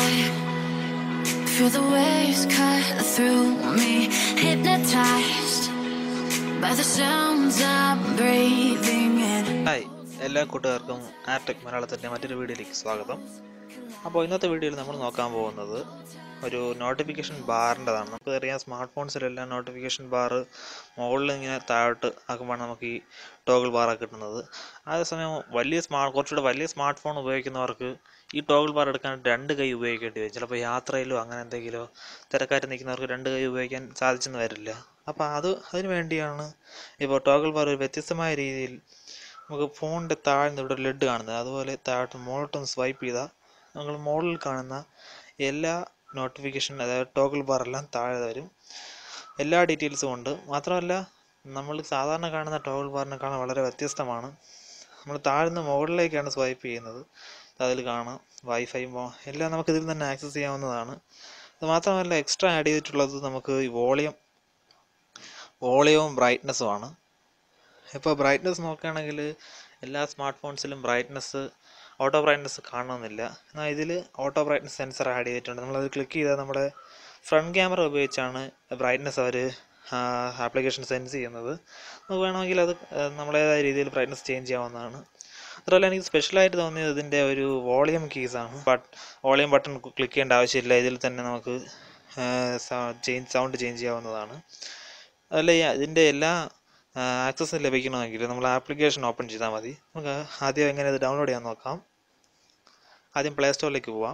Feel the waves cut through me, hypnotized by the sounds I'm breathing in. Hi എല്ലാ കൂട്ടുകാർക്കും ആർടെക് മലയാളത്തിൻ്റെ മറ്റൊരു വീഡിയോയിലേക്ക് സ്വാഗതം അപ്പോൾ ഇന്നത്തെ വീഡിയോയിൽ നമ്മൾ നോക്കാൻ പോകുന്നത് ഒരു നോട്ടിഫിക്കേഷൻ ബാറിൻ്റെതാണ് നമുക്ക് അറിയാം സ്മാർട്ട് ഫോൺസിലെല്ലാം നോട്ടിഫിക്കേഷൻ ബാർ മുകളിൽ ഇങ്ങനെ താഴോട്ട് ആക്കുമ്പോഴാണ് നമുക്ക് ഈ ടോഗിൾ ബാറൊക്കെ കിട്ടുന്നത് അതേസമയം വലിയ സ്മാർട്ട് കുറച്ചുകൂടെ വലിയ സ്മാർട്ട് ഫോൺ ഉപയോഗിക്കുന്നവർക്ക് ഈ ടോഗിൾ ബാർ എടുക്കാൻ രണ്ട് കൈ ഉപയോഗിക്കേണ്ടി വരും ചിലപ്പോൾ യാത്രയിലോ അങ്ങനെ എന്തെങ്കിലോ തിരക്കാറ്റ് നിൽക്കുന്നവർക്ക് രണ്ട് കൈ ഉപയോഗിക്കാൻ സാധിച്ചെന്ന് വരില്ല അപ്പോൾ അത് അതിന് വേണ്ടിയാണ് ഇപ്പോൾ ടോഗിൾ ബാർ ഒരു വ്യത്യസ്തമായ രീതിയിൽ നമുക്ക് ഫോണിൻ്റെ താഴ്ന്ന ഇവിടെ ലെഡ് കാണുന്നത് അതുപോലെ താഴോട്ട് മുകളിലോട്ടൊന്ന് സ്വൈപ്പ് ചെയ്താൽ നമ്മൾ മുകളിൽ കാണുന്ന എല്ലാ നോട്ടിഫിക്കേഷൻ അതായത് ടോഗിൾ ബാർ എല്ലാം താഴെ വരും എല്ലാ ഡീറ്റെയിൽസും ഉണ്ട് മാത്രമല്ല നമ്മൾ സാധാരണ കാണുന്ന ടോഗിൾ ബാറിനെക്കാളും വളരെ വ്യത്യസ്തമാണ് നമ്മൾ താഴ്ന്ന് മുകളിലേക്കാണ് സ്വൈപ്പ് ചെയ്യുന്നത് അതിൽ കാണാം വൈഫൈ എല്ലാം നമുക്ക് ഇതിൽ തന്നെ ആക്സസ് ചെയ്യാവുന്നതാണ് അത് മാത്രമല്ല എക്സ്ട്രാ ആഡ് ചെയ്തിട്ടുള്ളത് നമുക്ക് ഈ വോളിയം വോളിയവും ബ്രൈറ്റ്നസ്സും ആണ് ഇപ്പോൾ ബ്രൈറ്റ്നസ് നോക്കുകയാണെങ്കിൽ എല്ലാ സ്മാർട്ട് ഫോൺസിലും ബ്രൈറ്റ്നസ് ഓട്ടോ ബ്രൈറ്റ്നസ് കാണണമെന്നില്ല എന്നാൽ ഇതിൽ ഓട്ടോ ബ്രൈറ്റ്നസ് സെൻസർ ആഡ് ചെയ്തിട്ടുണ്ട് നമ്മളത് ക്ലിക്ക് ചെയ്താൽ നമ്മുടെ ഫ്രണ്ട് ക്യാമറ ഉപയോഗിച്ചാണ് ബ്രൈറ്റ്നസ് അവർ ആപ്ലിക്കേഷൻ സെൻസ് ചെയ്യുന്നത് നമുക്ക് വേണമെങ്കിൽ അത് ആ, നമ്മുടേതായ രീതിയിൽ ബ്രൈറ്റ്നസ് ചേഞ്ച് ചെയ്യാവുന്നതാണ് അതുപോലെ എനിക്ക് സ്പെഷ്യലായിട്ട് തോന്നിയത് ഇതിൻ്റെ ഒരു വോളിയം കീസാണ് ബട്ട് വോളിയം ബട്ടൺ ക്ലിക്ക് ചെയ്യേണ്ട ആവശ്യമില്ല ഇതിൽ തന്നെ നമുക്ക് ചേഞ്ച് സൗണ്ട് ചേഞ്ച് ചെയ്യാവുന്നതാണ് അതല്ല ഈ ഇതിൻ്റെ എല്ലാ ആക്സസ് ലഭിക്കണമെങ്കിൽ നമ്മൾ ആപ്ലിക്കേഷൻ ഓപ്പൺ ചെയ്താൽ മതി നമുക്ക് ആദ്യം എങ്ങനെ ഇത് ഡൗൺലോഡ് ചെയ്യാൻ നോക്കാം ആദ്യം പ്ലേ സ്റ്റോറിലേക്ക് പോവാം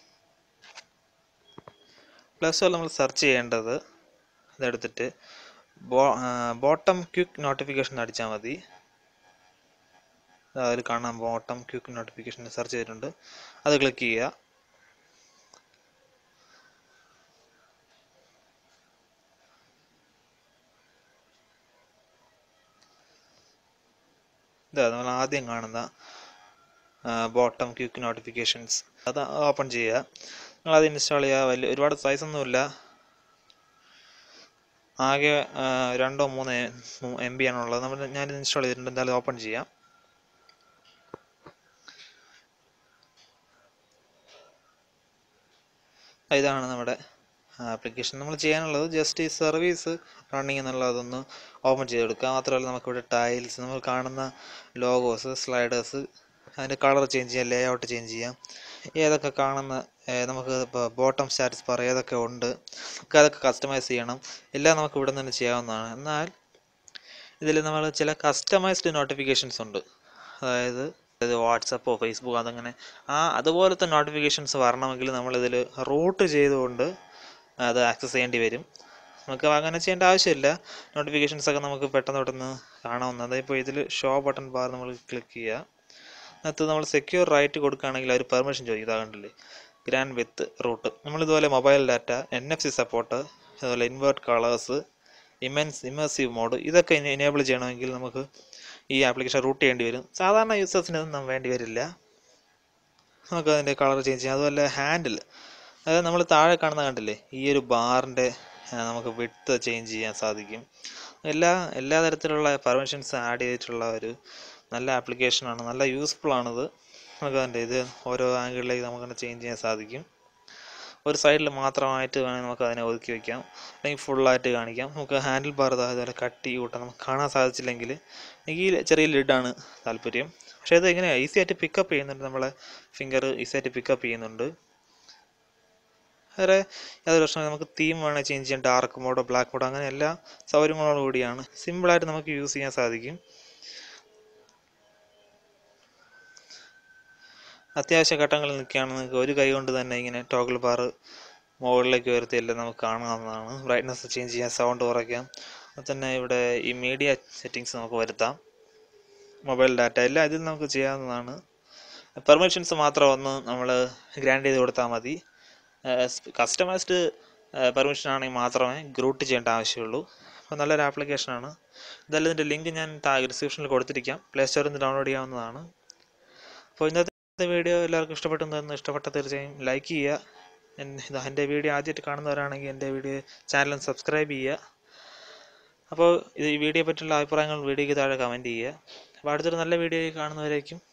പ്ലേ സ്റ്റോറിൽ നമ്മൾ സെർച്ച് ചെയ്യേണ്ടത് ഇതെടുത്തിട്ട് ബോ ബോട്ടം ക്വിക്ക് നോട്ടിഫിക്കേഷൻ അടിച്ചാൽ മതി അതിൽ കാണാം ബോട്ടം ക്വിക്ക് നോട്ടിഫിക്കേഷൻ സെർച്ച് ചെയ്തിട്ടുണ്ട് അത് ക്ലിക്ക് ചെയ്യുക ഇതാ നമ്മൾ ആദ്യം കാണുന്ന ബോട്ടം ക്വിക്ക് നോട്ടിഫിക്കേഷൻസ് അത് ഓപ്പൺ ചെയ്യുക നിങ്ങൾ അത് ഇൻസ്റ്റാൾ ചെയ്യുക വലിയ ഒരുപാട് സൈസ് ഒന്നുമില്ല ആകെ ആ, രണ്ടോ മൂന്ന് എം ബി ആണുള്ളത് നമ്മൾ ഞാനിത് ഇൻസ്റ്റാൾ ചെയ്തിട്ടുണ്ട് എന്തായാലും ഓപ്പൺ ചെയ്യാം ഇതാണ് നമ്മുടെ ആപ്ലിക്കേഷൻ നമ്മൾ ചെയ്യാനുള്ളത് ജസ്റ്റ് ഈ സർവീസ് റണ്ണിങ് എന്നുള്ളതൊന്ന് ഓപ്പൺ ചെയ്തെടുക്കുക മാത്രമല്ല നമുക്കിവിടെ ടൈൽസ് നമ്മൾ കാണുന്ന ലോഗോസ് സ്ലൈഡേഴ്സ് അതിൻ്റെ കളർ ചേഞ്ച് ചെയ്യാം ലേ ഔട്ട് ചേഞ്ച് ചെയ്യാം ഏതൊക്കെ കാണുന്ന ഏ, നമുക്ക് ഇപ്പോൾ ബോട്ടം സ്റ്റാറ്റസ് ബാർ ഏതൊക്കെ ഉണ്ട് നമുക്ക് അതൊക്കെ കസ്റ്റമൈസ് ചെയ്യണം എല്ലാം നമുക്ക് ഇവിടെ നിന്ന് ചെയ്യാവുന്നതാണ് എന്നാൽ ഇതിൽ നമ്മൾ ചില കസ്റ്റമൈസ്ഡ് നോട്ടിഫിക്കേഷൻസ് ഉണ്ട് അതായത് അതായത് വാട്സപ്പോ ഫേസ്ബുക്കോ അതങ്ങനെ ആ അതുപോലത്തെ നോട്ടിഫിക്കേഷൻസ് വരണമെങ്കിൽ നമ്മളിതിൽ റൂട്ട് ചെയ്തുകൊണ്ട് അത് ആക്സസ് ചെയ്യേണ്ടി വരും നമുക്ക് അങ്ങനെ ചെയ്യേണ്ട ആവശ്യമില്ല നോട്ടിഫിക്കേഷൻസ് ഒക്കെ നമുക്ക് പെട്ടെന്ന് പെട്ടെന്ന് കാണാവുന്നത് ഇപ്പോൾ ഇതിൽ ഷോ ബട്ടൺ ബാർ നമ്മൾ ക്ലിക്ക് ചെയ്യുക അതിനകത്ത് നമ്മൾ സെക്യൂർ റൈറ്റ് കൊടുക്കുകയാണെങ്കിൽ അവർ പെർമിഷൻ ചോദിക്കും ഇതാ കണ്ടില്ലേ ഗ്രാൻഡ് വിത്ത് റൂട്ട് നമ്മളിതുപോലെ mobile data N F C support അതുപോലെ invert colours immense immersive mode ഇതൊക്കെ എനേബിൾ ചെയ്യണമെങ്കിൽ നമുക്ക് ഈ ആപ്ലിക്കേഷൻ റൂട്ട് ചെയ്യേണ്ടി വരും സാധാരണ യൂസേഴ്സിന് ഇതൊന്നും വേണ്ടി വരില്ല നമുക്ക് അതിൻ്റെ കളർ ചേഞ്ച് ചെയ്യാം അതുപോലെ ഹാൻഡിൽ അതായത് നമ്മൾ താഴെ കാണുന്ന കണ്ടില്ലേ ഈ ഒരു ബാറിൻ്റെ നമുക്ക് വിട്ട് ചേഞ്ച് ചെയ്യാൻ സാധിക്കും എല്ലാ എല്ലാ തരത്തിലുള്ള പെർമിഷൻസ് ആഡ് ചെയ്തിട്ടുള്ള ഒരു നല്ല ആപ്ലിക്കേഷനാണ് നല്ല യൂസ്ഫുൾ ആണിത് നമുക്ക് അതിൻ്റെ ഇത് ഓരോ ആംഗിളിലേക്ക് നമുക്കങ്ങനെ ചേഞ്ച് ചെയ്യാൻ സാധിക്കും ഒരു സൈഡിൽ മാത്രമായിട്ട് വേണമെങ്കിൽ നമുക്ക് അതിനെ ഒതുക്കി വെക്കാം അല്ലെങ്കിൽ ഫുള്ളായിട്ട് കാണിക്കാം നമുക്ക് ഹാൻഡിൽ ബാർ അതുപോലെ കട്ടി കൂട്ടാം നമുക്ക് കാണാൻ സാധിച്ചില്ലെങ്കിൽ എനിക്ക് ഈ ചെറിയ ലിഡാണ് താല്പര്യം പക്ഷേ ഇത് എങ്ങനെയാണ് ഈസി ആയിട്ട് പിക്കപ്പ് ചെയ്യുന്നുണ്ട് നമ്മളെ ഫിംഗർ ഈസി ആയിട്ട് പിക്കപ്പ് ചെയ്യുന്നുണ്ട് വേറെ യാതൊരു പ്രശ്നമില്ല നമുക്ക് തീം വേണമെങ്കിൽ ചേഞ്ച് ചെയ്യാം ഡാർക്ക് മോഡോ ബ്ലാക്ക് മോഡോ അങ്ങനെ എല്ലാ സൗകര്യങ്ങളോടും കൂടിയാണ് സിമ്പിളായിട്ട് നമുക്ക് യൂസ് ചെയ്യാൻ സാധിക്കും അത്യാവശ്യ ഘട്ടങ്ങളിൽ നിൽക്കുകയാണെങ്കിൽ നിങ്ങൾക്ക് ഒരു കൈ കൊണ്ട് തന്നെ ഇങ്ങനെ ടോഗിൾ ബാർ മുകളിലേക്ക് ഉയർത്തി എല്ലാം നമുക്ക് കാണാവുന്നതാണ് ബ്രൈറ്റ്നസ് ചേഞ്ച് ചെയ്യാം സൗണ്ട് കുറയ്ക്കാം അതുപോലെ തന്നെ ഇവിടെ ഈ മീഡിയ സെറ്റിങ്സ് നമുക്ക് വരുത്താം മൊബൈൽ ഡാറ്റ എല്ലാം ഇതിൽ നമുക്ക് ചെയ്യാവുന്നതാണ് പെർമിഷൻസ് മാത്രം ഒന്ന് നമ്മൾ ഗ്രാൻഡ് ചെയ്ത് കൊടുത്താൽ മതി കസ്റ്റമൈസ്ഡ് പെർമിഷൻ ആണെങ്കിൽ മാത്രമേ ഗ്രൂട്ട് ചെയ്യേണ്ട ആവശ്യമുള്ളൂ അപ്പോൾ നല്ലൊരു ആപ്ലിക്കേഷനാണ് എന്തായാലും ഇതിൻ്റെ ലിങ്ക് ഞാൻ ഡിസ്ക്രിപ്ഷനിൽ കൊടുത്തിരിക്കാം പ്ലേ സ്റ്റോറിൽ നിന്ന് ഡൗൺലോഡ് ചെയ്യാവുന്നതാണ് അപ്പോൾ ഇന്നത്തെ വീഡിയോ എല്ലാവർക്കും ഇഷ്ടപ്പെട്ടെന്ന് ഇഷ്ടപ്പെട്ട തീർച്ചയായും ലൈക്ക് ചെയ്യുക എൻ- ഇത് എൻ്റെ വീഡിയോ ആദ്യമായിട്ട് കാണുന്നവരാണെങ്കിൽ എൻ്റെ വീഡിയോ ചാനൽ സബ്സ്ക്രൈബ് ചെയ്യുക അപ്പോൾ ഇത് ഈ വീഡിയോ പറ്റിയുള്ള അഭിപ്രായങ്ങൾ വീഡിയോയ്ക്ക് താഴെ കമൻറ്റ് ചെയ്യുക അപ്പോൾ അടുത്തൊരു നല്ല വീഡിയോ കാണുന്നവരേക്കും